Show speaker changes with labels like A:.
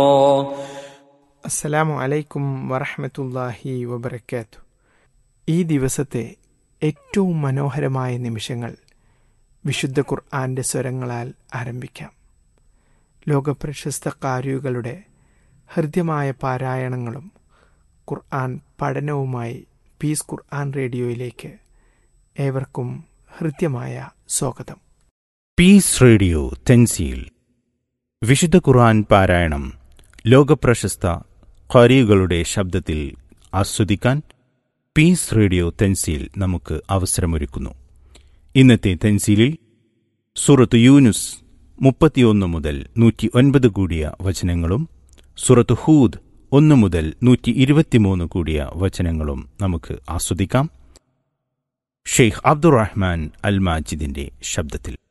A: അസ്സലാമു അലൈക്കും വറഹമത്തല്ലാഹി വബർക്കാത്തു ഈ ദിവസത്തെ ഏറ്റവും മനോഹരമായ നിമിഷങ്ങൾ വിശുദ്ധ ഖുർആന്റെ സ്വരങ്ങളാൽ ആരംഭിക്കാം ലോകപ്രശസ്ത കാരികളുടെ ഹൃദ്യമായ പാരായണങ്ങളും ഖുർആൻ പഠനവുമായി പീസ് ഖുർആൻ റേഡിയോയിലേക്ക് ഏവർക്കും ഹൃദ്യമായ സ്വാഗതം
B: പീസ് റേഡിയോ തെൻസീൽ വിശുദ്ധ ഖുർആൻ പാരായണം ലോകപ്രശസ്ത ഖാരികളുടെ ശബ്ദത്തിൽ ആസ്വദിക്കാൻ പീസ് റേഡിയോ തെൻസീൽ നമുക്ക് അവസരമൊരുക്കുന്നു ഇന്നത്തെ തെൻസീലിൽ സൂറത്ത് യൂനുസ് മുപ്പത്തിയൊന്ന് മുതൽ നൂറ്റി ഒൻപത് കൂടിയ വചനങ്ങളും സൂറത്ത് ഹൂദ് ഒന്ന് മുതൽ നൂറ്റി ഇരുപത്തിമൂന്ന് കൂടിയ വചനങ്ങളും നമുക്ക് ആസ്വദിക്കാം ഷെയ്ഖ് അബ്ദുറഹ്മാൻ അൽ മാജിദിന്റെ ശബ്ദത്തിൽ